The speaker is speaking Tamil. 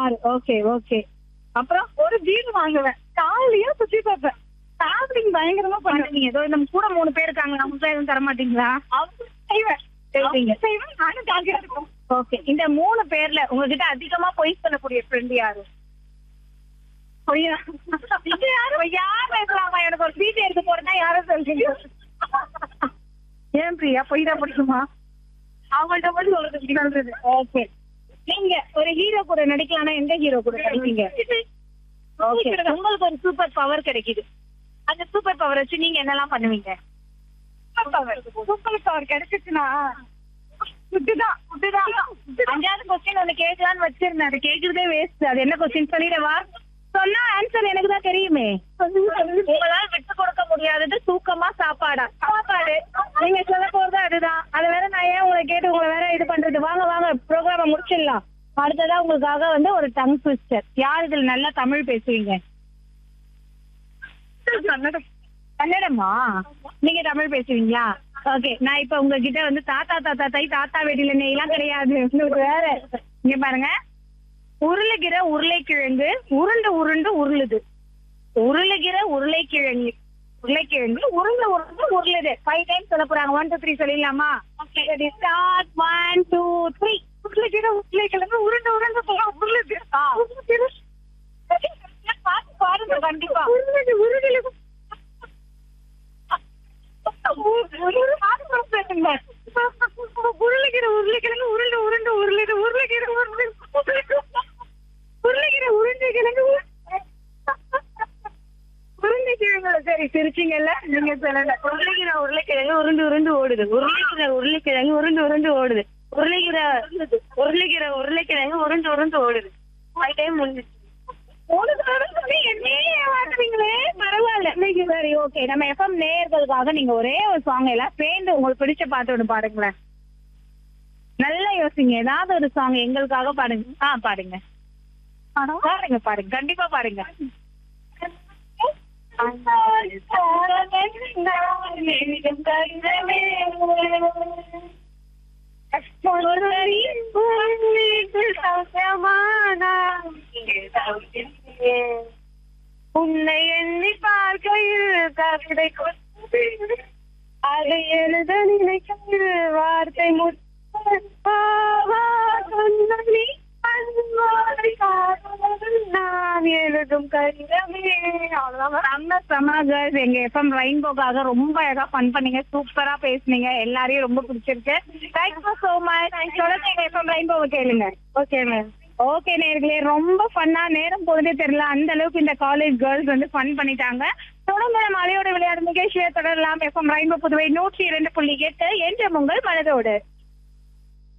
ஆறு ஓகே ஓகே அப்புறம் ஒரு வீடு வாங்குவேன் காலையா சுத்தி பார்ப்பேன் டிராவலிங் பயங்கரமா பண்ணுவேன் பண்ணுவீங்க ஏதோ நம்ம கூட மூணு பேர் இருக்காங்க நமக்கு எதுவும் தர மாட்டீங்களா அவங்க செய்வேன் செய்வீங்க. அவங்க செய்வேன் நானும் ஜாலியா இருக்கும் ஓகே இந்த மூணு பேர்ல உங்ககிட்ட அதிகமா பொய் சொல்லக்கூடிய ஃப்ரெண்ட் யாரு பொய்யா இது யாரு யார் பேசலாமா எனக்கு ஒரு சீட் எடுத்து போறேன்னா யாரும் சொல்றீங்க ஏன் பிரியா பொய் தான் பிடிக்குமா அவங்கள்ட்ட மட்டும் சொல்றது சொல்றது ஓகே நீங்க ஒரு ஹீரோ கூட நடிக்கலாம்னா எந்த ஹீரோ கூட நடிப்பீங்க ஓகே உங்களுக்கு ஒரு சூப்பர் பவர் கிடைக்குது அந்த சூப்பர் பவர் வச்சு நீங்க என்னெல்லாம் பண்ணுவீங்க சூப்பர் பவர் கிடைச்சிச்சுன்னா ஃபுட்டுதான் ஃபுட்டுதான் அஞ்சாவது கொஸ்டின் ஒண்ணு கேட்கலான்னு வச்சிருந்தேன் அது கேக்குறதே வேஸ்ட் அது என்ன கொஸ்டின் சொல்லிடவா சொன்னா ஆன்சர் எனக்கு தான் தெரியுமே உங்களால விட்டு கொடுக்க முடியாதது தூக்கமா சாப்பாடா சாப்பாடு நீங்க சொல்ல போறது அதுதான் அது வேற நான் ஏன் உங்களை கேட்டு உங்களை வேற இது பண்றது வாங்க வாங்க ப்ரோக்ராம முடிச்சிடலாம் அடுத்ததா உங்களுக்காக வந்து ஒரு டங் ட்விஸ்டர் யார் இதுல நல்லா தமிழ் பேசுவீங்க கன்னடம் கன்னடமா நீங்க தமிழ் பேசுவீங்களா ஓகே நான் இப்ப உங்ககிட்ட வந்து தாத்தா தாத்தா தை தாத்தா வெடியில நெய்லாம் கிடையாது உங்களுக்கு வேற இங்க பாருங்க உருளுகிற உருளைக்கிழங்கு உருண்டு உருண்டு உருளுது உருளுகிற உருளைக்கிழங்கு உருளைக்கிழங்கு உருண்டு உருண்டு உருளுது ஃபைவ் டைம்ஸ் சொல்ல போறாங்க ஒன் டூ த்ரீ சொல்லிடலாமா ஸ்டார்ட் ஒன் டூ த்ரீ உருளைக்கிழங்கு உருளைக்கிழங்கு உருண்டு உருண்டு போகும் உருளுது பார்த்து பாருங்க கண்டிப்பா உருளைக்கு உருளைக்கிழங்கு உருளைக்கிற உருளைக்கிழங்கு உருண்டு உருண்டு உருளுது உருளைக்கிற உருளை உருளைக்கிற உருண்டைக்கிழங்கு உருளைக்கிழங்குல சரி சிரிச்சிங்கல்ல நீங்க சொல்லல உருளைக்கிற உருளைக்கிழங்கு உருண்டு உருண்டு ஓடுது உருளைக்கிற உருளைக்கிழங்கு உருண்டு உருண்டு ஓடுது உருளைக்கிற உருளைக்கிற உருளைக்கிழங்கு உருண்டு உருண்டு ஓடுது ஃபைவ் டைம் முடிஞ்சிச்சு மூணு தடவை சொல்லி என்னையே ஏமாத்துறீங்களே பரவாயில்ல இன்னைக்கு சரி ஓகே நம்ம எஃப்எம் நேயர்களுக்காக நீங்க ஒரே ஒரு சாங் எல்லாம் சேர்ந்து உங்களுக்கு பிடிச்ச பாட்டு ஒன்று பாடுங்களேன் நல்லா யோசிங்க ஏதாவது ஒரு சாங் எங்களுக்காக பாடுங்க ஆ பாடுங்க பாடுங்க பாடுங்க கண்டிப்பா பாடுங்க உன்னை எண்ணி பார்க்கையில் கவிதை கொண்டு அதை எழுத நினைக்கையில் வார்த்தை முற்பாவா சொன்ன நீ அன்பாய் காதலன் நான் எழுதும் கடிதமே அவ்வளவுதான் செம்ம செம்ம கேர்ள்ஸ் எங்க எஃப்எம் ரெயின்போக்காக ரொம்ப அழகா ஃபன் பண்ணீங்க சூப்பரா பேசுனீங்க எல்லாரையும் ரொம்ப பிடிச்சிருக்கு தேங்க்யூ சோ மச் தொடர்ந்து எங்க எஃப்எம் ரெயின்போவை கேளுங்க ஓகே மேம் ஓகே நேர்களே ரொம்ப ஃபன்னா நேரம் போகுதே தெரியல அந்த அளவுக்கு இந்த காலேஜ் கேர்ள்ஸ் வந்து ஃபன் பண்ணிட்டாங்க தொடர்ந்து நம்ம அலையோட விளையாடு நிகழ்ச்சியை தொடரலாம் எஃப்எம் ரெயின்போ புதுவை நூற்றி இரண்டு புள்ளி எட்டு என்ற உங்கள் மனதோடு